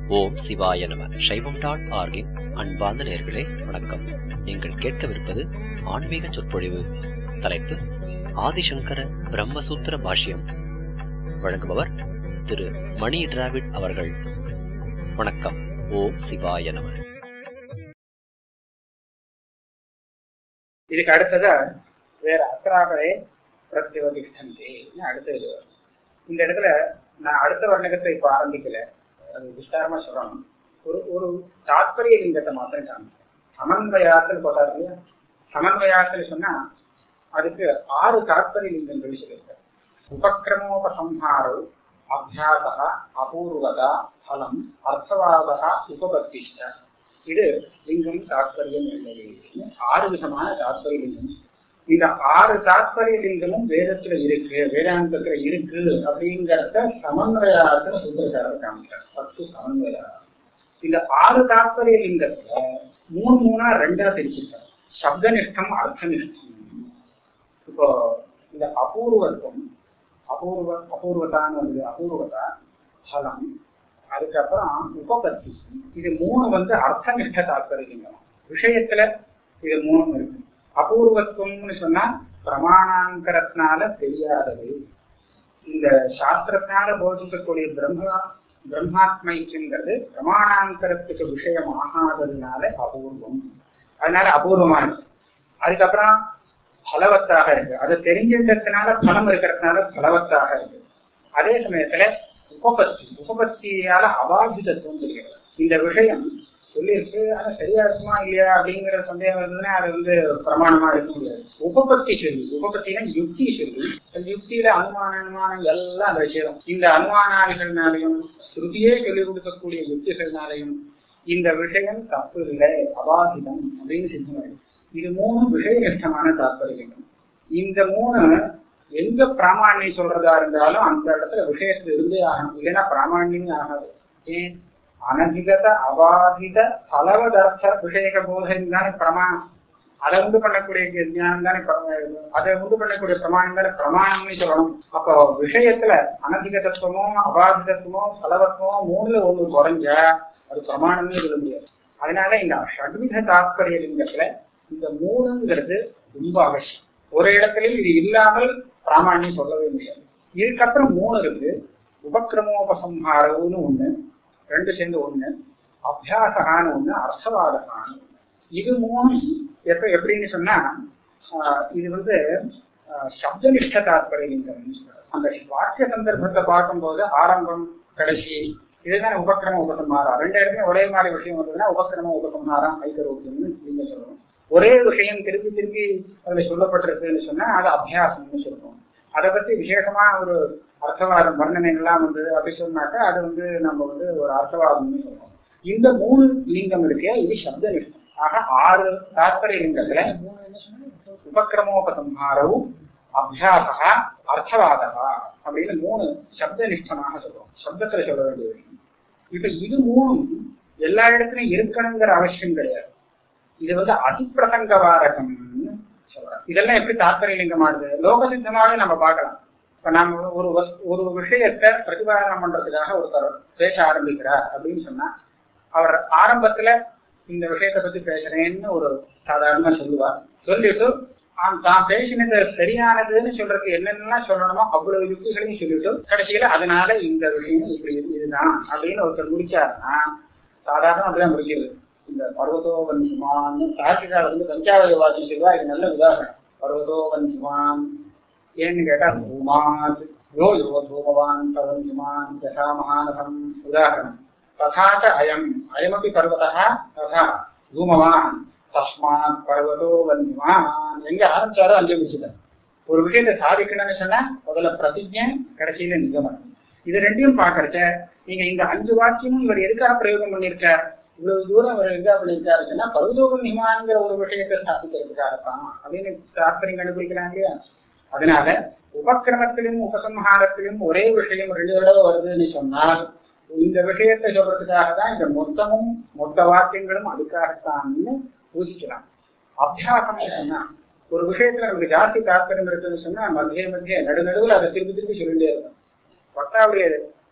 ஓம் சிவாய நம சைவம் டாட் ஆர்கின் அன்பார்ந்த நேர்களே வணக்கம் நீங்கள் கேட்கவிருப்பது ஆன்மீக சொற்பொழிவு தலைப்பு ஆதிசங்கர பிரம்மசூத்திர பாஷ்யம் வழங்குபவர் திரு மணி டிராவிட் அவர்கள் வணக்கம் ஓம் சிவாய நம இதுக்கு அடுத்ததா வேற அக்கராகளே பிரத்யவதிஷ்டந்தே அடுத்த இது வரும். இந்த இடத்துல நான் அடுத்த வர்ணகத்தை இப்ப ஆரம்பிக்கல அது விஸ்தாரமா சொல்லணும் ஒரு ஒரு தாத்பரிய லிங்கத்தை மாத்திரம் காமிக்கிறேன் சமன்வயாத்தில் போட்டார் இல்லையா சமன்வயாத்தில் சொன்னா அதுக்கு ஆறு தாத்பரிய லிங்கங்கள் சொல்லியிருக்காரு உபக்கிரமோபசம்ஹாரோ அபியாசா அபூர்வதா பலம் அர்த்தவாதா உபபத்திஷ்ட இது லிங்கம் தாத்பரியம் என்பது ஆறு விதமான தாத்பரிய லிங்கம் இந்த ஆறு தாத்பரிய லிங்கமும் வேதத்துல இருக்கு வேதாந்தத்துல இருக்கு அப்படிங்கறத சமன்வயாரத்துல சுந்தரக்காரர் காமிக்கிறார் பத்து சமன்வயாரம் இந்த ஆறு தாத்பரிய லிங்கத்துல மூணு மூணா ரெண்டா பிரிச்சிருக்காரு சப்தனிஷ்டம் அர்த்தனிஷ்டம் இப்போ இந்த அபூர்வத்துவம் அபூர்வ அபூர்வதான்னு வந்து அபூர்வதா பலம் அதுக்கப்புறம் உபபத்தி இது மூணு வந்து அர்த்தனிஷ்ட தாத்பரியம் விஷயத்துல இது மூணும் இருக்கு அபூர்வத்துவம்னு சொன்னா பிரமாணாங்கரத்தினால தெரியாதது இந்த சாஸ்திரத்தினால போதிக்கக்கூடிய பிரம்மா பிரம்மாத்மைக்குங்கிறது பிரமாணாந்தரத்துக்கு விஷயம் ஆகாததுனால அபூர்வம் அதனால அபூர்வமா இருக்கு அதுக்கப்புறம் பலவத்தாக இருக்கு அது தெரிஞ்சின்றதுனால பலம் இருக்கிறதுனால பலவத்தாக இருக்கு அதே சமயத்துல உபபத்தி உபபத்தியால அபாதிதத்துவம் தெரிகிறது இந்த விஷயம் சொல்லியிருக்கு ஆனா சரியா இருக்குமா இல்லையா அப்படிங்கிற சந்தேகம் இருந்ததுன்னா அது வந்து பிரமாணமா இருக்க முடியாது உபபத்தி சொல்லி உபபத்தினா யுக்தி சொல்லி அந்த யுக்தியில அனுமான அனுமானம் எல்லாம் அதை சேரும் இந்த அனுமானாதிகள்னாலையும் ஸ்ருதியே சொல்லிக் கொடுக்கக்கூடிய யுக்திகள்னாலையும் இந்த விஷயம் தப்பு இல்லை அபாதிதம் அப்படின்னு சித்தம் இது மூணு விஷயநிஷ்டமான தாற்பயம் இந்த மூணு எங்க பிராமணியம் சொல்றதா இருந்தாலும் அந்த இடத்துல விஷயத்துல இருந்தே ஆகணும் இல்லைன்னா பிராமணியமே ஆகாது ஏன் அனதிகத அபாதித பலவதர்த்த விஷயக போதம் தானே பிரமாணம் அதை உண்டு பண்ணக்கூடிய ஞானம் தானே அதை உண்டு பண்ணக்கூடிய பிரமாணம் தானே பிரமாணம்னு சொல்லணும் அப்போ விஷயத்துல அனதிகதத்துவமோ அபாதிதத்துவமோ பலவத்துவமோ மூணுல ஒண்ணு குறைஞ்சா அது பிரமாணம்னு சொல்ல முடியாது அதனால இந்த ஷட்வித தாத்பரிய லிங்கத்துல இந்த மூணுங்கிறது ரொம்ப அவசியம் ஒரு இடத்துல இது இல்லாமல் பிராமணியம் சொல்லவே முடியாது இதுக்கப்புறம் மூணு இருக்கு உபக்கிரமோபசம்ஹாரவுன்னு ஒண்ணு ரெண்டு சேர்ந்து ஒண்ணு அபியாசகான்னு ஒண்ணு அர்த்தவாதகான்னு இது மூணும் எப்ப எப்படின்னு சொன்னா இது வந்து சப்தனிஷ்ட தாற்பயம் அந்த வாக்கிய சந்தர்ப்பத்தை பார்க்கும்போது ஆரம்பம் கடைசி இதுதான் உபக்கிரம உபசம்ஹாரம் ரெண்டு இடத்துல ஒரே மாதிரி விஷயம் வந்ததுன்னா உபக்கிரம உபசம்ஹாரம் ஐக்கரோக்கியம்னு நீங்க சொல்லணும் ஒரே விஷயம் திருப்பி திருப்பி அதுல சொல்லப்பட்டிருக்குன்னு சொன்னா அது அபியாசம்னு சொல்றோம் அதை பத்தி விசேஷமா ஒரு அர்த்தவாதம் வர்ணனை எல்லாம் வந்து அப்படி சொன்னாக்கா அது வந்து நம்ம வந்து ஒரு அர்த்தவாதம்னு சொல்றோம் இந்த மூணு லிங்கம் இருக்கே இது சப்த நிஷ்டம் ஆக ஆறு தாத்பரிய லிங்கத்துல உபக்கிரமோபசம்ஹாரவும் அபியாசா அர்த்தவாதகா அப்படின்னு மூணு சப்த நிஷ்டமாக சொல்றோம் சப்தத்துல சொல்ல வேண்டிய விஷயம் இப்ப இது மூணும் எல்லா இடத்துலயும் இருக்கணுங்கிற அவசியம் கிடையாது இது வந்து அதிப்பிரசங்கவாரகம்னு சொல்றாங்க இதெல்லாம் எப்படி தாத்பரிய லிங்கமானது லோக சித்தமாவே நம்ம பார்க்கலாம் இப்ப நம்ம ஒரு ஒரு விஷயத்தை பிரதிபாதனம் பண்றதுக்காக ஒருத்தர் பேச ஆரம்பிக்கிறார் அப்படின்னு சொன்னா அவர் ஆரம்பத்துல இந்த விஷயத்தை பத்தி பேசுறேன்னு ஒரு சாதாரணமா சொல்லுவார் சொல்லிட்டு தான் பேசினது சரியானதுன்னு சொல்றதுக்கு என்னென்னலாம் சொல்லணுமோ அவ்வளவு யுக்திகளையும் சொல்லிட்டு கடைசியில அதனால இந்த விஷயம் இப்படி இதுதான் அப்படின்னு ஒருத்தர் முடிச்சாருன்னா சாதாரண அப்படிதான் முடிக்கிறது இந்த பர்வதோ வன்சுமான் கார்த்திகால வந்து பஞ்சாவதி வாசம் சொல்லுவா இது நல்ல உதாரணம் பர்வதோ வன்சுமான் ஏன்னு கேட்டா பூமாத் யோ யோ தூமவான் பவன்சுமான் யசா மகானகம் உதாரணம் ததாச்ச அயம் அயமபி பர்வதா ததா தூமவான் தஸ்மாத் பர்வதோ வன்சுமான் எங்க ஆரம்பிச்சாரோ அங்கே முடிச்சுட்டார் ஒரு விஷயத்தை சாதிக்கணும்னு சொன்னா முதல்ல பிரதிஜை கடைசியில நிஜமனம் இது ரெண்டையும் பாக்குறச்ச நீங்க இந்த அஞ்சு வாக்கியமும் இவர் எதுக்காக பிரயோகம் பண்ணிருக்கார் இவ்வளவு தூரம் அவர் எங்க பண்ணிருக்காருன்னா பருவதோகம் நிமாங்கிற ஒரு விஷயத்தை ஸ்தாபிக்கிறதுக்காகத்தான் அப்படின்னு தாற்பயம் கண்டுபிடிக்கிறாங்க இல்லையா அதனால உபக்கிரமத்திலும் உபசம்ஹாரத்திலும் ஒரே விஷயம் ரெண்டு தடவை வருதுன்னு சொன்னால் இந்த விஷயத்தை சொல்றதுக்காக தான் இந்த மொத்தமும் மொத்த வாக்கியங்களும் அதுக்காகத்தான்னு பூஜிக்கலாம் அபியாசம் சொன்னா ஒரு விஷயத்துல நமக்கு ஜாஸ்தி தாற்பயம் இருக்குன்னு சொன்னா மத்திய மத்திய நடு நடுவில் அதை திருப்பி திருப்பி சொல்லிட்டே இருக்கும் பட்டாவுடைய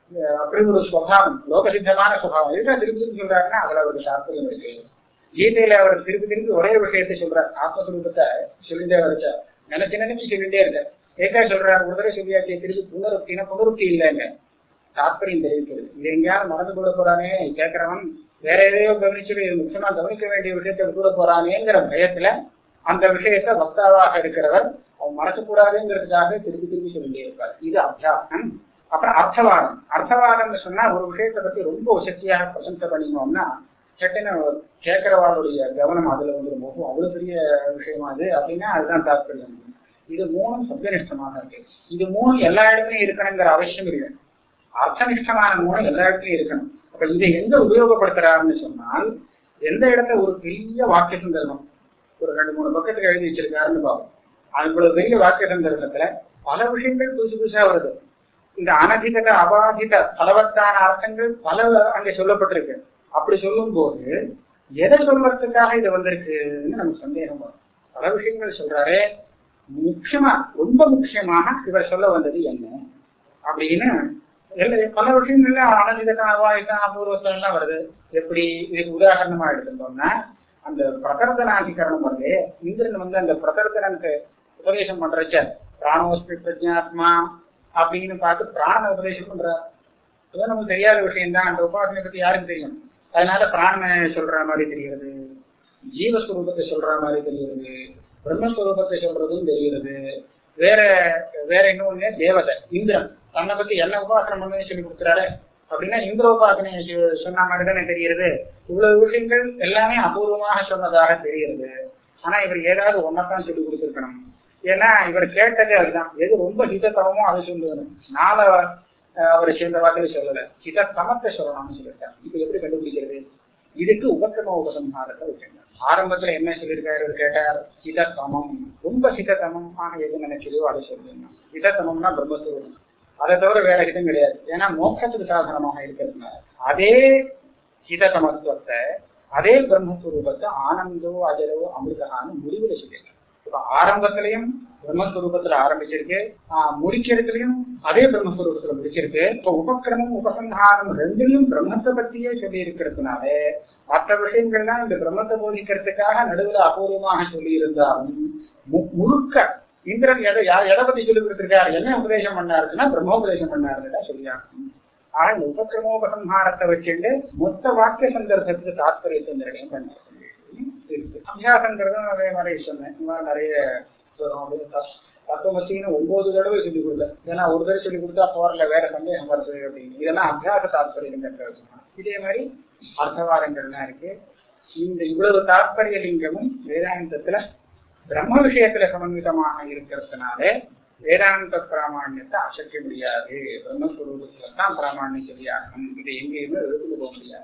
அஹ் அப்படி ஒரு சுவாவம் லோகசித்தமான சுபாவம் இதுதான் திருப்பி திருப்பி சொல்றாருன்னா அதுல ஒரு சாஸ்திரம் இருக்கு கீதையில அவர் திருப்பி திருப்பி ஒரே விஷயத்தை சொல்றார் ஆத்மஸ்வரூபத்தை சொல்லிட்டே வரைச்சா நினைச்சு நினைச்சு சொல்லிட்டே இருக்கார் ஏக்கா சொல்றாரு ஒரு தடவை சொல்லியாச்சு திருப்பி புனருக்தினா புனருக்தி இல்லைங்க தாற்பயம் தெரிவிக்கிறது இது எங்கேயாவது மறந்து கூட போறானே கேட்கிறவன் வேற எதையோ கவனிச்சுட்டு இது முக்கியமா கவனிக்க வேண்டிய விஷயத்தை கூட போறானேங்கிற பயத்துல அந்த விஷயத்தை வக்தாவாக இருக்கிறவர் அவன் மறக்கக்கூடாதுங்கிறதுக்காக திருப்பி திருப்பி சொல்லிட்டே இருப்பார் இது அத்தியாசம் அப்புறம் அர்த்தவாதம் அர்த்தவாதம்னு சொன்னா ஒரு விஷயத்தை பத்தி ரொம்ப உசக்தியாக பிரசம்சை பண்ணினோம்னா சட்டுன்னு கேட்கிறவாளுடைய கவனம் அதுல வந்துடும் போகும் அவ்வளவு பெரிய விஷயமா அது அப்படின்னா அதுதான் தாற்பயம் இது மூணும் சத்தியனிஷ்டமாக இருக்கு இது மூணும் எல்லா இடத்துலயும் இருக்கணுங்கிற அவசியம் இல்லை அர்த்தனிஷ்டமான மூலம் எல்லா இடத்துலயும் இருக்கணும் அப்ப இதை எங்க உபயோகப்படுத்துறாருன்னு சொன்னால் எந்த இடத்துல ஒரு பெரிய வாக்கிய சந்தர்ப்பம் ஒரு ரெண்டு மூணு பக்கத்துக்கு எழுதி வச்சிருக்காருன்னு பார்ப்போம் அது இவ்வளவு பெரிய வாக்கிய சந்தர்ப்பத்துல பல விஷயங்கள் புதுசு புதுசா வருது இந்த அனதிகத அபாதித பலவத்தான அர்த்தங்கள் பல அங்க சொல்லப்பட்டிருக்கு அப்படி சொல்லும் போது எதை சொல்றதுக்காக இது வந்திருக்குன்னு நமக்கு சந்தேகம் வரும் பல விஷயங்கள் சொல்றாரு முக்கியமா ரொம்ப முக்கியமாக இவர் சொல்ல வந்தது என்ன அப்படின்னு எல்லா பல விஷயங்கள்ல அனதிதனாவா என்ன அபூர்வத்தம் எல்லாம் வருது எப்படி இதுக்கு உதாரணமா எடுத்துட்டோம்னா அந்த பிரகர்தனாதிகரணம் வந்து இந்திரன் வந்து அந்த பிரகர்தனனுக்கு உபதேசம் பண்றச்ச பிராணோஸ்மி பிரஜாத்மா அப்படின்னு பார்த்து பிராண உபதேசம் பண்றார் அது நமக்கு தெரியாத விஷயம் தான் அந்த உபாசனை பத்தி யாருக்கு தெரியும் அதனால பிராணனை சொல்ற மாதிரி தெரிகிறது ஜீவஸ்வரூபத்தை சொல்ற மாதிரி தெரிகிறது பிரம்மஸ்வரூபத்தை சொல்றதும் தெரிகிறது வேற வேற இன்னொன்னு தேவதை இந்திரன் தன்னை பத்தி என்ன உபாசனம் பண்ணு சொல்லி கொடுக்குறாரு அப்படின்னா இந்திர உபாசனை சொ- சொன்ன மாதிரி தானே தெரிகிறது இவ்வளவு விஷயங்கள் எல்லாமே அபூர்வமாக சொன்னதாக தெரிகிறது ஆனா இவர் ஏதாவது ஒன்னதான் சொல்லி கொடுத்துருக்கணும் ஏன்னா இவர் கேட்டதே அதுதான் எது ரொம்ப ஹிதத்தமமோ அதை சொல்லணும் நாளை அஹ், அவர் சேர்ந்த வாக்கில் சொல்லல ஹிதத்தமத்தை சொல்லணும்னு சொல்லிட்டார் இப்ப எப்படி கண்டுபிடிக்கிறது இதுக்கு உபக்கிரம உபசம்ஹாரத்தை வச்சிருந்தார் ஆரம்பத்துல என்ன சொல்லியிருக்காரு இவர் கேட்டார் ஹிதத்தமம் ரொம்ப ஹிதத்தமமாக எது நினைச்சதோ அதை சொல்லுங்க ஹிதத்தமம்னா பிரம்மஸ்வரூபம் அதை தவிர வேற ஹிதம் கிடையாது ஏன்னா மோட்சத்துக்கு சாதனமாக இருக்கிறதுனால அதே ஹிததமத்துவத்தை அதே பிரம்மஸ்வரூபத்தை ஆனந்தோ அஜரோ அமிர்தகான்னு முடிவுல சொல்லியிருக்காரு இப்ப ஆரம்பத்திலையும் பிரம்மஸ்வரூபத்துல ஆரம்பிச்சிருக்கு ஆஹ் முடிக்கிறதுலயும் அதே பிரம்மஸ்வரூபத்துல முடிச்சிருக்கு இப்ப உபக்கிரமம் உபசம்ஹாரம் ரெண்டுலயும் பிரம்மத்தை பத்தியே சொல்லி இருக்கிறதுனால மற்ற விஷயங்கள்லாம் இந்த பிரம்மத்தை போதிக்கிறதுக்காக நடுவுல அபூர்வமாக சொல்லி இருந்தாலும் மு- முழுக்க இந்திரன் எதை யா- எதை பத்தி சொல்லி கொடுத்திருக்காரு என்ன உபதேசம் பண்ணாருன்னா பிரம்மோபதேசம் பண்ணாருன்னு சொல்லியாகணும் ஆனா இந்த உபக்கிரமோபசம்ஹாரத்தை வச்சுட்டு மொத்த வாக்கிய சந்தர்ப்பத்துக்கு தாத்பரியத்தை நிர்ணயம் பண்ணாரு இருக்கு. அபியாசங்கிறதும் அதே மாதிரி சொன்னேன் இந்த மாதிரி நிறைய வரும். அப்படியே தத்- தத்துவமசின்னு ஒன்பது தடவை சொல்லி கொடுத்தேன் ஏன்னா ஒரு தடவை சொல்லி கொடுத்தா போறல வேற சந்தேகம் வருது அப்படின்னு இதெல்லாம் அபியாச தாத்பரியங்கிறது இதே மாதிரி அர்த்தவாதங்கள்லாம் இருக்கு இந்த இவ்வளவு தாத்பரிய லிங்கமும் வேதாந்தத்துல பிரம்ம விஷயத்துல சமன்விதமாக இருக்கிறதுனால வேதாந்த பிராமணியத்தை அசைக்க முடியாது பிரம்மஸ்வரூபத்துல தான் பிராமணியம் சொல்லியாகணும் இதை எங்கேயுமே எடுத்துட்டு போக முடியாது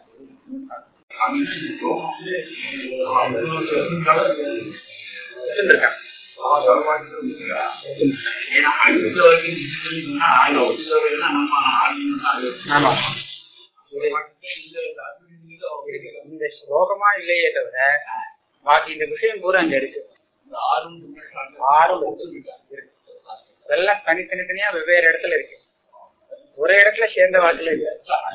இருக்காங்க ஆமா இந்த ஸ்லோகமா இல்லையே தவிர பாக்கி இந்த விஷயம் பூரா அங்க இருக்கு ஆறும் இருக்கு இதெல்லாம் தனித்தனி தனியா வெவ்வேறு இடத்துல இருக்கு ஒரே இடத்துல சேர்ந்த வாக்குல இருக்கு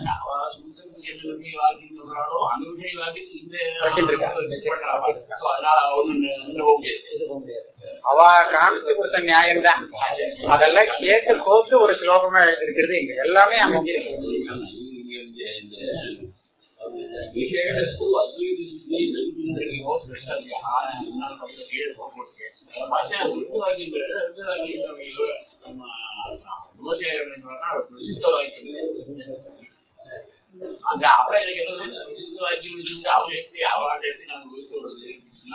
அவ காமிச்சு கொடுத்த நியாயம் தான் அதெல்லாம் கேட்டு கோத்து ஒரு ஸ்லோகமா இருக்கிறது இங்க எல்லாமே அங்க இருக்கு அந்த அவரை எனக்கு என்ன வாக்கி அவரை எப்படி அவார்டு எடுத்து நாங்க கொடுத்து விடுறது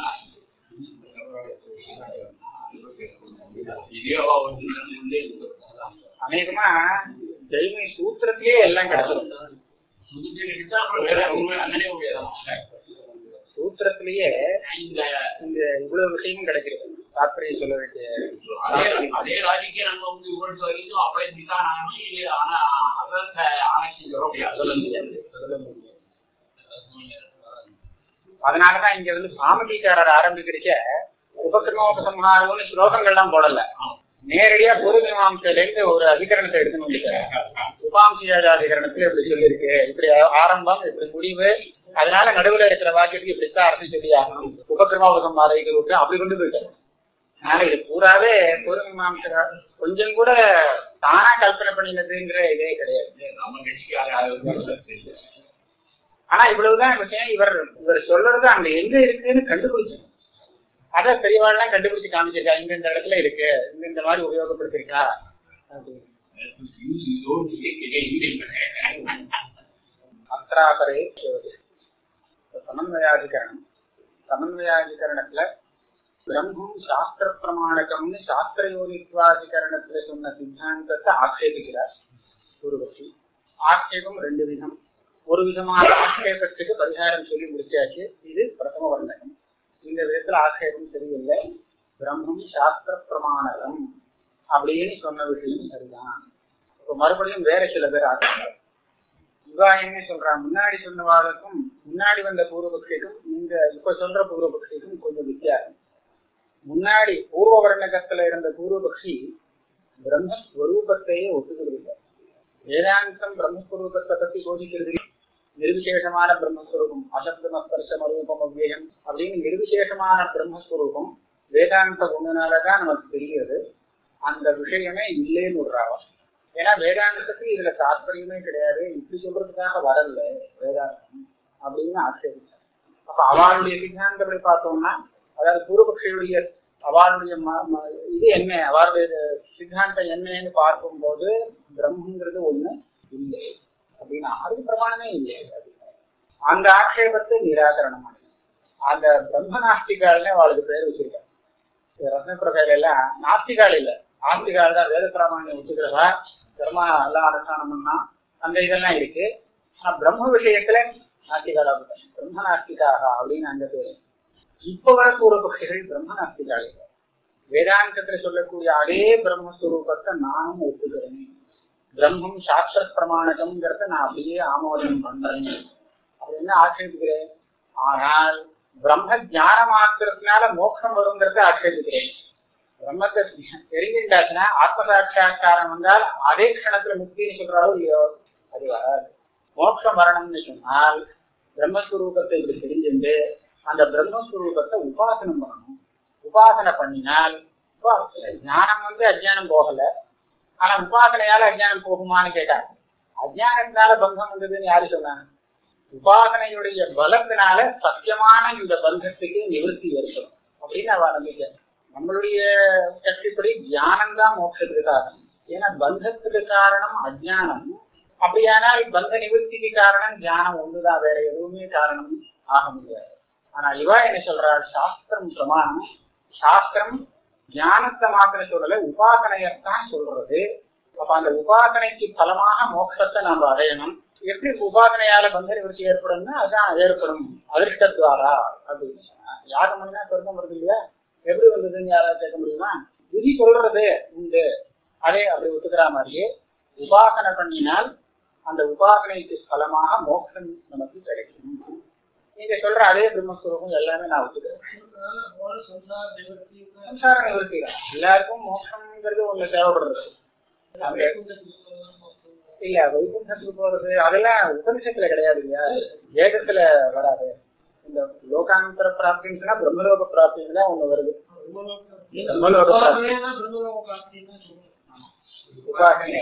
இதேவா வந்து உள்ளே இருக்கு அநேகமா தெய்வ சூத்திரத்திலே எல்லாம் கிடைச்சிடும் வேற உண்மை அங்கனே முடியாது சூத்திரத்திலேயே இந்த இந்த இவ்வளவு விஷயமும் கிடைக்கிறது தாற்பயம் சொல்ல வேண்டிய அதே அதே ராஜிக்கே நம்ம வந்து இவ்வளவு வரைக்கும் அப்படியே நிதான் ஆகணும் இது ஆனா அதை ஆராய்ச்சி சொல்ல முடியாது சொல்ல முடியாது சொல்ல முடியாது. அதனாலதான் இங்க வந்து சாமதிக்காரர் ஆரம்பிக்கிறச்ச உபக்கிரமோபசம்ஹாரம்னு ஸ்லோகங்கள்லாம் போடல நேரடியா பொது மீமாம்சையில இருந்து ஒரு அதிகரணத்தை எடுத்துன்னு வந்துட்டாரு உபாம்சியாதிகரணத்துல இப்படி சொல்லியிருக்கு இப்படி ஆரம்பம் இப்படி முடிவு அதனால நடுவுல இருக்கிற வாக்கியத்துக்கு இப்படித்தான் அர்த்தம் சொல்லி ஆகணும் உபக்கிரமாவதம் மாறைகள் விட்டு அப்படி கொண்டு போயிட்டாரு அதனால இது பூராவே பூர்வமீமாம்சகா கொஞ்சம் கூட தானா கல்பனை பண்ணினதுங்கிற இதே கிடையாது நம்ம கட்சிக்காக ஆனா இவ்வளவுதான் விஷயம் இவர் இவர் சொல்றது அங்க எங்க இருக்குன்னு கண்டுபிடிச்சோம் அத பெரியவாள்லாம் கண்டுபிடிச்சு காமிச்சிருக்கா இந்த இந்த இடத்துல இருக்கு இந்த இந்த மாதிரி உபயோகப்படுத்திருக்கா அப்படின்னு அத்திராபரே சமன்வயாதிகரணம் சமன்வயாதிகரணத்துல பிரம்மம் சாஸ்திர பிரமாணகம்னு சாஸ்திர யோனித்வாதிகரணத்துல சொன்ன சித்தாந்தத்தை ஆட்சேபிக்கிறார் ஒரு பட்சி ஆட்சேபம் ரெண்டு விதம் ஒரு விதமான ஆட்சேபத்துக்கு பரிகாரம் சொல்லி முடிச்சாச்சு இது பிரதம வர்ணகம் இந்த விதத்துல ஆட்சேபம் சரியில்லை பிரம்மம் சாஸ்திர பிரமாணகம் அப்படின்னு சொன்ன விஷயம் சரிதான் இப்ப மறுபடியும் வேற சில பேர் ஆட்சியார் இவா என்ன சொல்றா முன்னாடி சொன்னவாளுக்கும் முன்னாடி வந்த பூர்வபக்ஷிக்கும் இந்த இப்ப சொல்ற பூர்வபக்ஷிக்கும் கொஞ்சம் வித்தியாசம் முன்னாடி பூர்வ வர்ணகத்துல இருந்த பூர்வபக்ஷி பிரம்மஸ்வரூபத்தையே ஒத்துக்கிறது இல்லை வேதாந்தம் பிரம்மஸ்வரூபத்தை பத்தி போதிக்கிறது இல்லை. நிர்விசேஷமான பிரம்மஸ்வரூபம் அசப்தம ஸ்பர்ஷம் அரூபம் அவ்வியம் அப்படின்னு நிர்விசேஷமான பிரம்மஸ்வரூபம் வேதாந்த ஒண்ணுனாலதான் நமக்கு தெரிகிறது அந்த விஷயமே இல்லைன்னு விடுறாவா ஏன்னா வேதாந்தத்துக்கு இதுல தாற்பயமே கிடையாது இப்படி சொல்றதுக்காக வரல வேதாந்தம் அப்படின்னு ஆட்சேபிச்சார் அப்ப அவளுடைய சித்தாந்தப்படி பார்த்தோம்னா அதாவது பூர்வபக்ஷியுடைய அவளுடைய ம- ம- இது என்ன அவளுடைய சித்தாந்தம் என்னன்னு பார்க்கும்போது பிரம்மங்கிறது ஒண்ணு இல்லை அப்படின்னா அதுக்கு பிரமாணமே இல்லை அப்படின்னு. அந்த ஆட்சேபத்தை நிராகரணம் பண்ணி அந்த பிரம்ம நாஸ்திகால்னு அவளுக்கு பேர் வச்சிருக்காங்க ரத்னப்பிரகையில எல்லாம் நாஸ்திகால் இல்ல ஆஸ்திகால் தான் வேத பிராமணியம் ஒத்துக்கிறவா கர்மா எல்லாம் அனுஷ்டானம் பண்ணா அந்த இதெல்லாம் இருக்கு ஆனா பிரம்ம விஷயத்துல நாஸ்திகாலா போட்டாங்க பிரம்ம நாஸ்திகாக அப்படின்னு அந்த பேரு இப்ப வர பூர்வபக்ஷிகள் பிரம்ம நாஸ்திகால் இல்லை வேதாந்தத்துல சொல்லக்கூடிய அதே பிரம்மஸ்வரூபத்தை நானும் ஒத்துக்கிறேன் பிரம்மம் சாஸ்திர பிரமாணகம்ங்கிறத நான் அப்படியே ஆமோதனம் பண்றேன் அப்படின்னு ஆட்சேபிக்கிறேன் ஆனால் பிரம்ம ஞானம் ஆக்குறதுனால மோட்சம் வருங்கிறத ஆட்சேபிக்கிறேன் பிரம்மத்தை தெரிஞ்சுட்டாச்சுன்னா ஆத்ம சாட்சா்காரம் வந்தால் அதே க்ஷணத்துல முக்தின்னு சொல்றாலும் இல்லையோ அது வராது மோட்சம் வரணும்னு சொன்னால் பிரம்மஸ்வரூபத்தை இப்படி தெரிஞ்சுட்டு அந்த பிரம்மஸ்வரூபத்தை உபாசனம் பண்ணணும் உபாசனை பண்ணினால் உபா- ஞானம் வந்து அஜ்ஞானம் போகல ஆனா உபாசனையால அஜ்ஞானம் போகுமான்னு கேட்டாங்க அஜ்ஞானத்தினால பங்கம் வந்ததுன்னு யாரு சொன்னாங்க உபாசனையுடைய பலத்தினால சத்தியமான இந்த பந்தத்துக்கு நிவர்த்தி ஏற்படும் அப்படின்னு அவ நம்பிக்கை நம்மளுடைய சக்திப்படி தியானம் தான் மோட்சத்துக்கு காரணம் ஏன்னா பந்தத்துக்கு காரணம் அஜ்ஞானம் அப்படியானால் பந்த நிவர்த்திக்கு காரணம் தியானம் ஒண்ணுதான் வேற எதுவுமே காரணம் ஆக முடியாது ஆனா இவா என்ன சொல்றாள் சாஸ்திரம் பிரமாணம் சாஸ்திரம் ஞானத்தை மாத்திர சொல்லல உபாசனையத்தான் சொல்றது அப்ப அந்த உபாசனைக்கு பலமாக மோட்சத்தை நாம அடையணும் எப்படி உபாசனையால பந்த நிவர்த்தி ஏற்படும்னா அதான் ஏற்படும் அதிர்ஷ்டத்வாரா அப்படின்னு சொன்னா யாகம் பண்ணினா சொர்க்கம் வருது இல்லையா எப்படி வந்ததுன்னு யாராவது கேட்க முடியுமா விதி சொல்றது உண்டு அதே அப்படி ஒத்துக்கிற மாதிரியே உபாசனை பண்ணினால் அந்த உபாசனைக்கு பலமாக மோட்சம் நமக்கு கிடைக்கும் நீங்க சொல்ற அதே பிரம்மஸ்வரூபம் எல்லாமே நான் ஒத்துக்கிறேன் சம்சார நிவர்த்தி தான் எல்லாருக்கும் மோட்சம்ங்கிறது ஒண்ணு தேவைப்படுறது அந்த- இல்ல வைகுண்டத்துக்கு போறது அதெல்லாம் உபனிஷத்துல கிடையாது இல்லையா வேதத்துல வராது இந்த லோகாந்தர பிராப்தின்னு சொன்னா பிரம்மலோக பிராப்தின்னு தான் ஒண்ணு வருது பிரம்மலோக பிராப்தி உபாசனை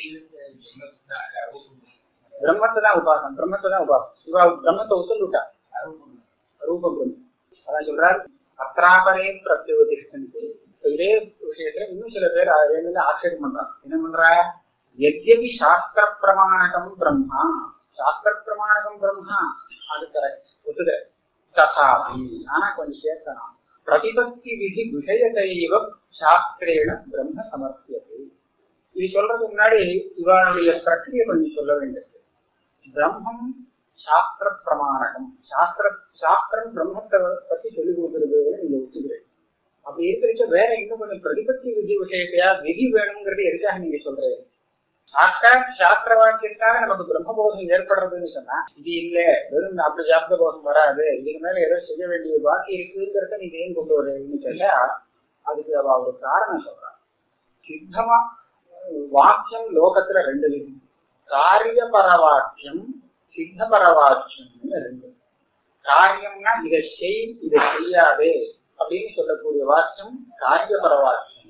பிரம்மத்தை தான் உபாசனம் பிரம்மத்தை தான் உபாசனம் இவா பிரம்மத்தை ஒத்துண்டுட்டா ரூப பிரம்மம் அதான் சொல்றார் அத்ராபரே பிரத்யோதிஷ்டன்ட்டு இதே விஷயத்துல இன்னும் சில பேர் அதை வேணும்னு ஆச்சரியம் பண்றாங்க என்ன பண்றா எத்யபி சாஸ்திர பிரமாணகம் பிரம்மா சாஸ்திர பிரமாணகம் பிரம்மா அது கரெக்ட் ஒத்துத ததாபி ஆனா கொஞ்சம் சேர்க்கணும் பிரதிபத்தி விதி விஷயத்தைவ சாஸ்திரேன பிரம்ம சமர்ப்பியது இது சொல்றதுக்கு முன்னாடி இவனுடைய பிரக்கிரியை கொஞ்சம் சொல்ல வேண்டியது பிரம்மம் சாஸ்திர பிரமாணகம் சாஸ்திர சாஸ்திரம் பிரம்மத்தை பத்தி சொல்லி கொடுக்கறது நீங்க ஒத்துக்கிறேன் அப்படி இருக்கிறச்ச வேற இன்னும் கொஞ்சம் பிரதிபத்தி விதி விஷயத்தையா விதி வேணுங்கிறது எதுக்காக நீங்க சொல்றீங்க சாஸ்திர சாஸ்திர வாக்கியத்தால நமக்கு பிரம்மபோதம் ஏற்படுறதுன்னு சொன்னா இது இல்ல வெறும் அப்படி சாஸ்திர போதம் வராது இதுக்கு மேல ஏதோ செய்ய வேண்டிய பாக்கி இருக்குங்கிறத நீங்க ஏன் கொண்டு வரீங்கன்னு கேட்டா அதுக்கு அவ ஒரு காரணம் சொல்றான் சித்தமா வாக்கியம் லோகத்துல ரெண்டு விதம் காரியபரவாக்கியம் சித்தபரவாக்கியம் ரெண்டு காரியம்னா இதை செய் இதை செய்யாதே அப்படின்னு சொல்லக்கூடிய வாக்கியம் காரியபரவாக்கியம்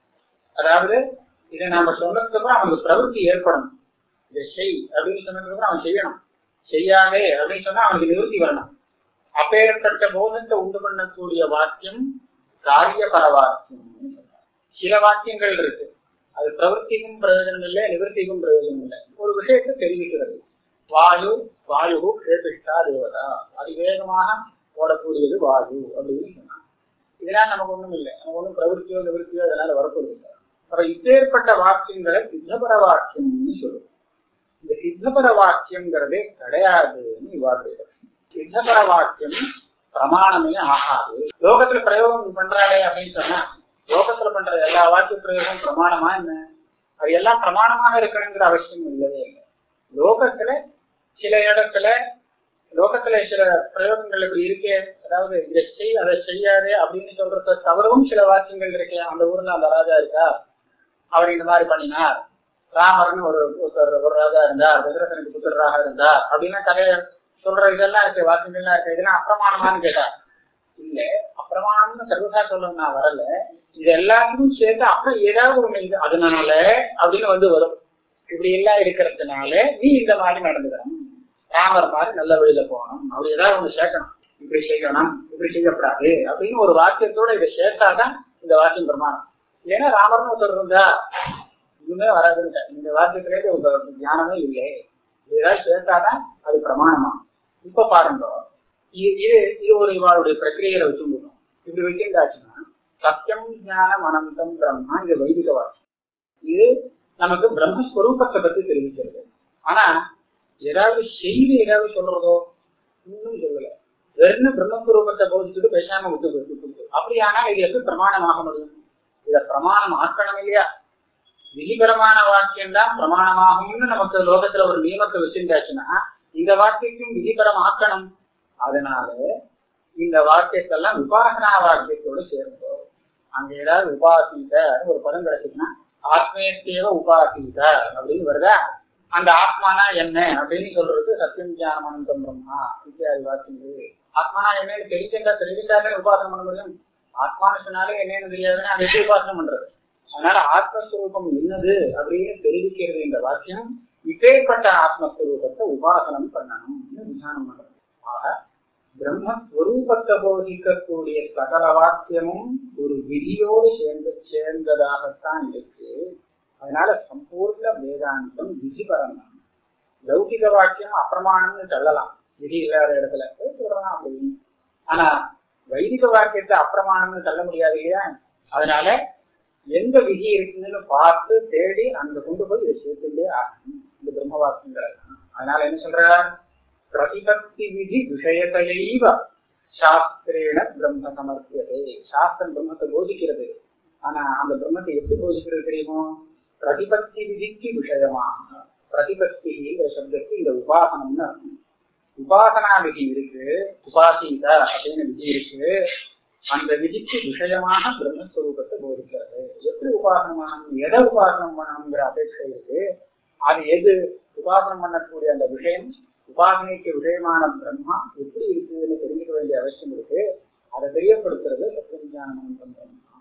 அதாவது இதை நாம சொன்னதுக்கு அப்புறம் அவனுக்கு பிரவൃத்தி ஏற்படணும் இதை செய் அப்படின்னு சொன்னதுக்கு அப்புறம் அவன் செய்யணும் செய்யாதே அப்படின்னு சொன்னா அவனுக்கு நிவர்த்தி வரணும் அப்பேற்பட்ட போதத்தை உண்டு பண்ணக்கூடிய வாக்கியம் காரியபரவாக்கியம் சில வாக்கியங்கள் இருக்கு அது பிரவൃத்திக்கும் பிரயோஜனம் இல்லை நிவர்த்திக்கும் பிரயோஜனம் இல்லை ஒரு விஷயத்தை தெரிவிக்கிறது வாயு வாயு கேபிஷ்டா தேவதா அதிவேகமாக ஓடக்கூடியது வாயு அப்படின்னு சொன்னாங்க இதெல்லாம் நமக்கு ஒண்ணும் இல்லை நமக்கு ஒண்ணும் பிரவൃத்தியோ நிவர்த்தியோ அதனால வரப்போறது இல்லை அப்ப இப்பேற்பட்ட வாக்கியங்களை சித்தபர வாக்கியம்னு சொல்லுவோம் இந்த சித்தபர வாக்கியங்கிறதே கிடையாதுன்னு இவ்வாறு சித்தபர வாக்கியம் பிரமாணமே ஆகாது லோகத்துல பிரயோகம் பண்றாளே அப்படின்னு சொன்னா லோகத்துல பண்ற எல்லா வாக்கிய பிரயோகம் பிரமாணமா என்ன அது எல்லாம் பிரமாணமாக இருக்கணுங்கிற அவசியம் இல்லவே இல்லை லோகத்துல சில இடத்துல லோகத்துல சில பிரயோகங்கள் இப்படி இருக்கே அதாவது இதை செய் அதை செய்யாதே அப்படின்னு சொல்றத தவறவும் சில வாக்கியங்கள் இருக்கே அந்த ஊர்ல அந்த ராஜா இருக்கா அவர் இந்த மாதிரி பண்ணினார் ராமர்னு ஒரு ஒருத்தர் ஒரு ராஜா இருந்தார் தசரதனுக்கு புத்திரராக இருந்தார் அப்படின்னா கதைய சொல்ற இதெல்லாம் இருக்கு வாக்கியங்கள்லாம் இருக்கு இதெல்லாம் அப்பிரமாணமான்னு கேட்டா இல்ல அப்பிரமாணம்னு சர்வதா சொல்ல நான் வரல இது எல்லாத்துக்கும் சேர்த்து அப்புறம் ஏதாவது ஒண்ணு இது அதனால அப்படின்னு வந்து வரும் இப்படி எல்லாம் இருக்கிறதுனால நீ இந்த மாதிரி நடந்துக்கணும் ராமர் மாதிரி நல்ல வழியில போகணும் அப்படி ஏதாவது ஒண்ணு சேர்க்கணும் இப்படி செய்யணும் இப்படி செய்யக்கூடாது அப்படின்னு ஒரு வாக்கியத்தோட இதை சேர்த்தாதான் இந்த வாக்கியம் பிரமாணம் இல்லைன்னா ராமர்னு ஒருத்தர் இருந்தா இதுவுமே வராதுங்க இந்த வாக்கியத்திலே ஒரு ஞானமே இல்லை இது ஏதாவது சேர்த்தாதான் அது பிரமாணமா இப்ப பாருங்க இது இது இது ஒரு இவாளுடைய பிரக்கிரியையில வச்சுருக்கணும் இப்படி வச்சிருந்தாச்சுன்னா சத்தியம் ஞானம் அனந்தம் பிரம்மா இது வைதிக வாக்கியம் இது நமக்கு பிரம்மஸ்வரூபத்தை பத்தி தெரிவிக்கிறது ஆனா ஏதாவது செய்தி ஏதாவது சொல்றதோ இன்னும் சொல்லல வெறும் பிரம்மஸ்வரூபத்தை போதிச்சுட்டு பேசாம விட்டு கொடுத்து அப்படியானா இது எப்படி பிரமாணமாக முடியும் இத பிரமாணம் ஆக்கணும் இல்லையா விதிபரமான வாக்கியம் தான் பிரமாணமாகும்னு நமக்கு லோகத்துல ஒரு நியமத்தை வச்சிருந்தாச்சுன்னா இந்த வாக்கியத்தையும் விதிபரம் ஆக்கணும் அதனால இந்த வாக்கியத்தெல்லாம் உபாசனா வாக்கியத்தோடு சேர்ந்தோம் அங்க ஏதாவது உபாசித ஒரு பதம் கிடைச்சுன்னா ஆத்மேத்தேவ உபாசித அப்படின்னு வருதா அந்த ஆத்மானா என்ன அப்படின்னு சொல்றது சத்தியம் ஞானம் அனந்தம் பிரம்மா இத்தியாதி வாக்கியங்கள் ஆத்மானா என்னன்னு தெரிஞ்சிருந்தா தெரிஞ்சிருந்தாலே உபாசனம் பண்ண முடியும் ஆத்மான்னு சொன்னாலே என்னன்னு தெரியாதுன்னா அதை எப்படி உபாசனம் பண்றது அதனால ஆத்மஸ்வரூபம் என்னது அப்படின்னு தெரிவிக்கிறது இந்த வாக்கியம் இப்பேற்பட்ட ஆத்மஸ்வரூபத்தை உபாசனம் பண்ணணும் விசானம் பண்றது ஆக பிரம்மஸ்வரூபத்தை போதிக்கக்கூடிய சகல வாக்கியமும் ஒரு விதியோடு சேர்ந்து சேர்ந்ததாகத்தான் இருக்கு அதனால சம்பூர்ண வேதாந்தம் விதிபரம் தான் லௌகிக வாக்கியம் அப்பிரமாணம்னு சொல்லலாம் விதி இல்லாத இடத்துல சொல்லலாம் அப்படின்னு ஆனா வைதிக வாக்கியத்தை அப்பிரமாணம்னு சொல்ல முடியாது இல்லையா அதனால எந்த விதி இருக்குன்னு பார்த்து தேடி அங்க கொண்டு போய் இதை சேர்த்துட்டே ஆகணும் இந்த பிரம்ம வாக்கியங்கள் அதனால என்ன சொல்றார் பிரதிபக்தி விதி விஷயத்தையைவ சாஸ்திரேன பிரம்ம சமர்ப்பியதே சாஸ்திரம் பிரம்மத்தை போதிக்கிறது ஆனா அந்த பிரம்மத்தை எப்படி போதிக்கிறது தெரியுமோ பிரதிபக்தி விதிக்கு விஷயமாக பிரதிபக்திங்கிற சப்தத்துக்கு இந்த உபாசனம்னு அர்த்தம் உபாசனா விதி இருக்கு உபாசித அப்படின்னு விதி இருக்கு அந்த விதிக்கு விஷயமாக பிரம்மஸ்வரூபத்தை போதிக்கிறது எப்படி உபாசனம் பண்ணணும் எதை உபாசனம் பண்ணணுங்கிற அபேட்சை இருக்கு அது எது உபாசனம் பண்ணக்கூடிய அந்த விஷயம் உபாசனைக்கு விஷயமான பிரம்மா எப்படி இருக்குதுன்னு தெரிஞ்சுக்க வேண்டிய அவசியம் இருக்கு அதை தெரியப்படுத்துறது சத்தியஞானம் பிரம்மா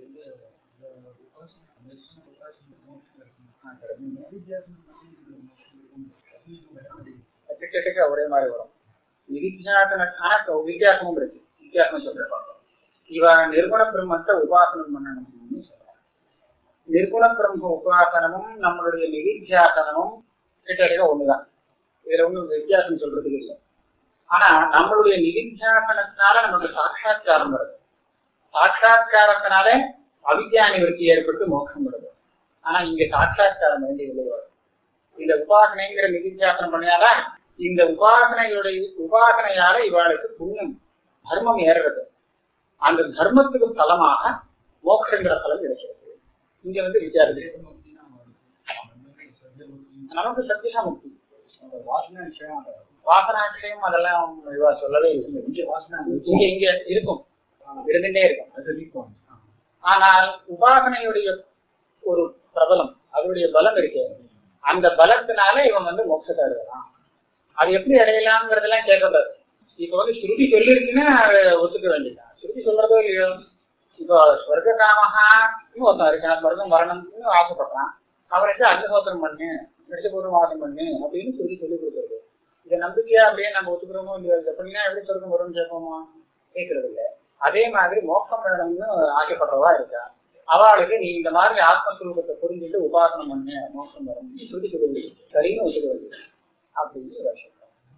கிட்டத்தட்ட ஒரே மாதிரி வரும் நிதித்தியாசன ஆனா வித்தியாசமும் இருக்கு வித்தியாசம் சொல்றேன் இவன் நிர்குண பிரம்மத்தை உபாசனம் பண்ணணும்னு சொல்றான் நிர்குண பிரம்ம உபாசனமும் நம்மளுடைய நிதித்தியாசனமும் கிட்டத்தட்ட ஒண்ணுதான் இதுல ஒண்ணும் வித்தியாசம் சொல்றதுக்கு இல்லை ஆனா நம்மளுடைய நிதித்தியாசனத்தினால நமக்கு சாட்சா்காரம் வருது சாட்சா்காரத்தினால அவித்யா நிவர்த்தி ஏற்பட்டு மோட்சம் வருது ஆனா இங்க சாட்சா்காரம் வேண்டியதில்லை வரும் இந்த உபாசனைங்கிற நிதித்தியாசனம் பண்ணியாதான் இந்த உபாசனையுடைய உபாசனையால இவாளுக்கு புண்ணியம் தர்மம் ஏறுறது அந்த தர்மத்துக்கு பலமாக மோட்சங்கிற பலம் கிடைக்கிறது இங்க வந்து வித்தியாசம் நமக்கு சத்தியா முக்தி வாசனா விஷயம் அதெல்லாம் இவா சொல்லவே இல்லை இங்க வாசனா இங்க இங்க இருக்கும் இருந்துட்டே இருக்கும் ஆனால் உபாசனையுடைய ஒரு பிரபலம் அதனுடைய பலம் இருக்கு அந்த பலத்தினால இவன் வந்து மோட்சத்தை அடையலாம் அது எப்படி அடையலாம்ங்கிறதெல்லாம் கேட்கக்கூடாது இப்ப வந்து ஸ்ருதி சொல்லிருக்குன்னா அதை ஒத்துக்க வேண்டியதான் ஸ்ருதி சொல்றதோ இல்லையோ இப்போ ஸ்வர்க காமஹான்னு ஒருத்தன் இருக்கான் ஸ்வர்க்கம் வரணும்னு ஆசைப்படுறான் அவனுக்கு அக்னிஹோத்திரம் பண்ணு நடிச்சபூர்வம் வாசம் பண்ணு அப்படின்னு சொல்லி சொல்லி கொடுக்குறது இதை நம்பிக்கையா அப்படியே நம்ம ஒத்துக்கிறோமோ இல்லையோ இதை பண்ணினா எப்படி சொர்க்கம் வரும்னு கேட்போமா கேட்கறது இல்ல அதே மாதிரி மோட்சம் வேணும்னு ஆசைப்படுறவா இருக்கா அவளுக்கு நீ இந்த மாதிரி ஆத்மஸ்வரூபத்தை புரிஞ்சுட்டு உபாசனம் பண்ணு மோட்சம் வரும் சொல்லி சொல்லி சரின்னு ஒத்துக்கிறது அப்படின்னு இவ சொல்றா.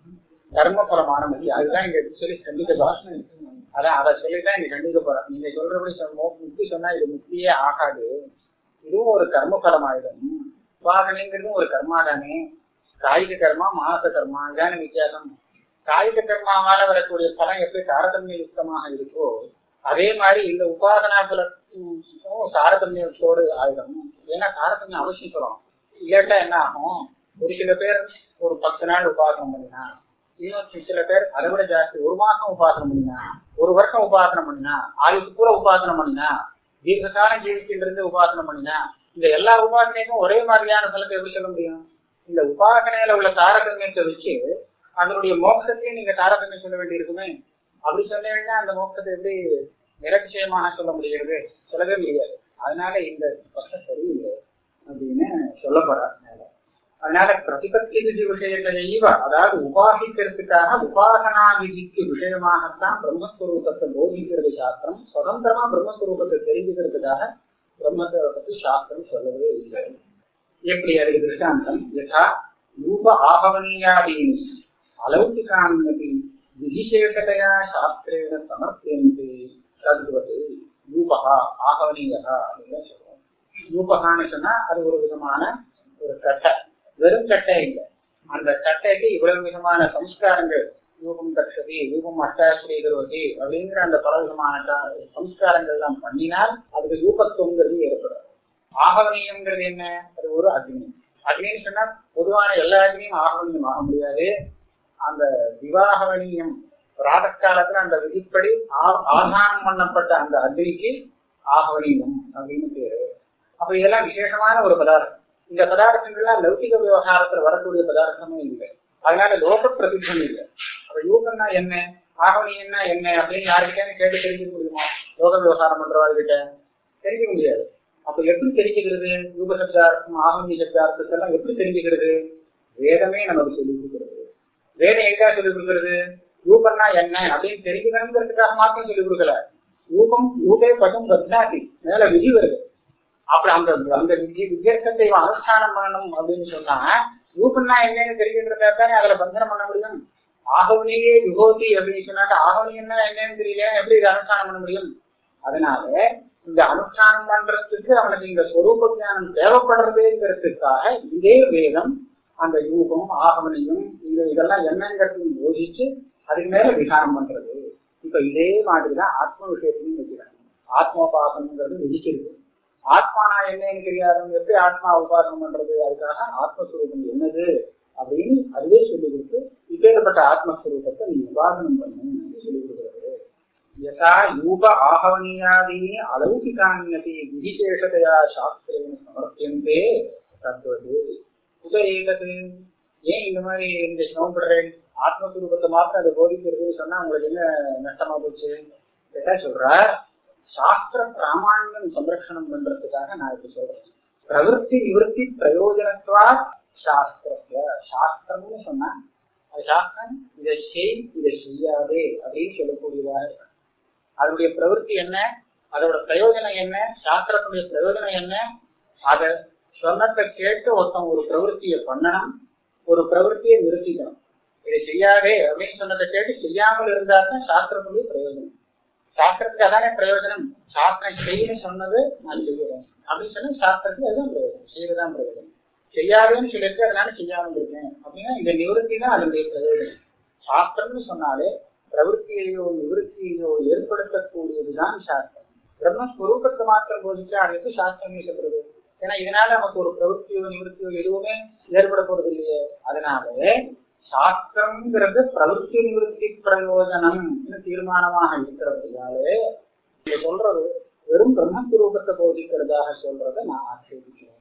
கர்மபரமான மதி அதுதான் இங்க சொல்லி கண்டிக்க பாஷணம் அதான் அதை சொல்லிதான் இங்க கண்டிக்க போறேன் நீங்க சொல்றபடி சொ- மோ- முக்தி சொன்னா இது முக்தியே ஆகாது இதுவும் ஒரு கர்மபலம் ஆயிடும் உபாசனைங்கிறதும் ஒரு கர்மா தானே காய்க கர்மா மாச கர்மா இதான வித்தியாசம் காய்க கர்மாவால வரக்கூடிய பலன் எப்படி தாரதமிய யுக்தமாக இருக்கோ அதே மாதிரி இந்த உபாசனா பலத்தும் தாரதமியத்தோடு ஆயிடும் ஏன்னா தாரதமியம் அவசியம் சொல்லணும் இல்லாட்டா என்ன ஆகும் ஒரு சில பேர் ஒரு பத்து நாள் உபாசனம் பண்ணினா இன்னும் சில பேர் அதை விட ஜாஸ்தி ஒரு மாசம் உபாசனம் பண்ணினா ஒரு வருஷம் உபாசனம் பண்ணினா ஆயுசு பூரா உபாசனம் பண்ணினா தீர்க்ககாலம் ஜீவிக்கின்றது உபாசனம் பண்ணினா இந்த எல்லா உபாசனைக்கும் ஒரே மாதிரியான பலத்தை எப்படி சொல்ல முடியும் இந்த உபாசனையில உள்ள தாரதமியத்தை வச்சு அதனுடைய மோட்சத்தையும் நீங்க தாரதமியம் சொல்ல வேண்டியிருக்குமே அப்படி சொன்னீங்கன்னா அந்த மோட்சத்தை எப்படி நிரட்சயமாக சொல்ல முடிகிறது சொல்லவே முடியாது அதனால இந்த பக்கம் சரியில்லை அப்படின்னு சொல்லப்படுறார் மேல. அதனால பிரதிபத்தி விதி விஷயங்களையும் அதாவது உபாசிக்கிறதுக்காக உபாசனா விதிக்கு விஷயமாகத்தான் பிரம்மஸ்வரூபத்தை போதிக்கிறது சாஸ்திரம் சுதந்திரமா பிரம்மஸ்வரூபத்தை தெரிஞ்சுக்கிறதுக்காக பிரம்மத்தை பத்தி சாஸ்திரம் சொல்லவே இல்லை எப்படி அதுக்கு திருஷ்டாந்தம் யதா ரூப ஆகவனீயாதீனி அலௌகிகான்யபி விதிசேஷதையா சாஸ்திரேன சமர்ப்பியந்தே தத்வது ரூபகா ஆகவனீயகா அப்படின்னு சொல்றோம் ரூபகான்னு சொன்னா அது ஒரு விதமான ஒரு கட்டை வெறும் கட்டை இல்லை அந்த கட்டைக்கு இவ்வளவு விதமான சம்ஸ்காரங்கள் ரூபம் தக்ஷதி ரூபம் அஷ்டாஸ்ரீ கருவதி அப்படிங்கிற அந்த பல விதமான க- சம்ஸ்காரங்கள் எல்லாம் பண்ணினால் அதுக்கு ரூபத்துவங்கிறது ஏற்படும் ஆகவனியம்ங்கிறது என்ன அது ஒரு அக்னி அக்னின்னு சொன்னா பொதுவான எல்லா அக்னியும் ஆகவனியம் ஆக முடியாது அந்த விவாகவனியம் பிராத காலத்துல அந்த விதிப்படி ஆ- ஆதானம் பண்ணப்பட்ட அந்த அக்னிக்கு ஆகவனியம் அப்படின்னு பேரு அப்ப இதெல்லாம் விசேஷமான ஒரு பதார்த்தம் இந்த பதார்த்தங்கள்லாம் லௌகிக விவகாரத்துல வரக்கூடிய பதார்த்தமும் இல்லை அதனால லோக பிரசித்தம் இல்லை அப்ப யூகம்னா என்ன ஆகவனியம்னா என்ன அப்படின்னு யாருக்கிட்டே கேட்டு தெரிஞ்சுக்க முடியுமா லோக விவகாரம் பண்றவாள்கிட்ட தெரிஞ்சுக்க முடியாது அப்ப எப்படி தெரிஞ்சுக்கிறது யூக சப்தார்த்தம் ஆகவனி சப்தார்த்தத்தை எல்லாம் எப்படி தெரிஞ்சுக்கிறது வேதமே நமக்கு சொல்லி கொடுக்கிறது வேதம் எங்கா சொல்லி கொடுக்கிறது ரூபம்னா என்ன அப்படின்னு தெரிஞ்சுக்கணுங்கிறதுக்காக மாத்திரம் சொல்லி கொடுக்கல ரூபம் ரூபே பசும் பத்னாதி மேல விதி வருது அப்படி அந்த அந்த விதி வித்தியாசத்தை இவன் அனுஷ்டானம் பண்ணணும் அப்படின்னு சொன்னா ரூபம்னா என்னன்னு தெரிஞ்சுக்கிறதா தானே அதுல பந்தனம் பண்ண முடியும் ஆகவனியே விபோதி அப்படின்னு சொன்னாக்க ஆகவனியம்னா என்னன்னு தெரியல எப்படி இதை அனுஷ்டானம் பண்ண முடியும் அதனால இந்த அனுஷ்டானம் பண்றதுக்கு அவனுக்கு இந்த ஸ்வரூப ஞானம் தேவைப்படுறதுங்கிறதுக்காக இதே வேதம் அந்த யூகம் ஆகமனியம் இது இதெல்லாம் என்னங்கிறதையும் போதிச்சு அதுக்கு மேல விசாரம் பண்றது இப்ப இதே மாதிரிதான் ஆத்ம விஷயத்தையும் வைக்கிறாங்க ஆத்மோபாசனங்கிறது விதிக்கிறது ஆத்மானா என்னன்னு தெரியாதவங்க எப்படி ஆத்மா உபாசனம் பண்றது அதுக்காக ஆத்மஸ்வரூபம் என்னது அப்படின்னு அதுவே சொல்லி கொடுத்து இப்பேற்பட்ட ஆத்மஸ்வரூபத்தை நீ உபாசனம் பண்ணு சொல்லி கொடுக்குறது யதா யூப ஆகவனியாதீனி அலௌகிகான்யபி விதிசேஷதையா சாஸ்திரேன சமர்ப்பியந்தே தத்வது குத ஏதது ஏன் இந்த மாதிரி இந்த சிரமப்படுறேன் ஆத்மஸ்வரூபத்தை மாத்திரம் அதை போதிக்கிறதுன்னு சொன்னா உங்களுக்கு என்ன நஷ்டமா போச்சு கேட்டா சொல்றா சாஸ்திர பிராமாண்யம் சம்ரக்ஷணம் பண்றதுக்காக நான் இப்ப சொல்றேன் பிரவருத்தி நிவர்த்தி பிரயோஜனத்துவா சாஸ்திரத்துல சாஸ்திரம்னு சொன்னா அது சாஸ்திரம் இதை செய் இதை செய்யாதே அப்படின்னு சொல்லக்கூடியதாக இருக்கு. அதனுடைய பிரவருத்தி என்ன அதோட பிரயோஜனம் என்ன சாஸ்திரத்துடைய பிரயோஜனம் என்ன அத சொன்னதை கேட்டு ஒருத்தன் ஒரு பிரவருத்தியை பண்ணணும் ஒரு பிரவருத்தியை நிறுத்திக்கணும் இதை செய்யாதே அப்படின்னு சொன்னதை கேட்டு செய்யாமல் இருந்தா தான் சாஸ்திரத்துடைய பிரயோஜனம் சாஸ்திரத்துக்கு அதானே பிரயோஜனம் சாஸ்திரம் செய்யன்னு சொன்னது நான் செய்யறேன் அப்படின்னு சொன்னா சாஸ்திரத்துக்கு அதுதான் பிரயோஜனம் செய்யறதுதான் பிரயோஜனம் செய்யாதுன்னு சொல்லியிருக்கு அதனால செய்யாமல் இருக்கேன் அப்படின்னா இந்த நிவர்த்தி தான் அதனுடைய பிரயோஜனம் சாஸ்திரம்னு சொன்னாலே பிரவருத்தியையோ நிவர்த்தியையோ ஏற்படுத்தக்கூடியதுதான் சாஸ்திரம் பிரம்மஸ்வரூபத்தை மாத்திரம் போதிச்சா அது எப்படி சாஸ்திரம் சொல்றது ஏன்னா இதனால நமக்கு ஒரு பிரவருத்தியோ நிவர்த்தியோ எதுவுமே ஏற்பட போறது இல்லையே அதனால சாஸ்திரம்ங்கிறது பிரவருத்தி நிவர்த்தி பிரயோஜனம் தீர்மானமாக இருக்கிறதுனாலே இங்க சொல்றது வெறும் பிரம்மஸ்வரூபத்தை போதிக்கிறதாக சொல்றதை நான் ஆட்சேபிக்கிறேன்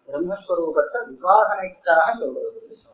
பிரம்மஸ்வரூபத்தை உபாசனைக்காக சொல்றது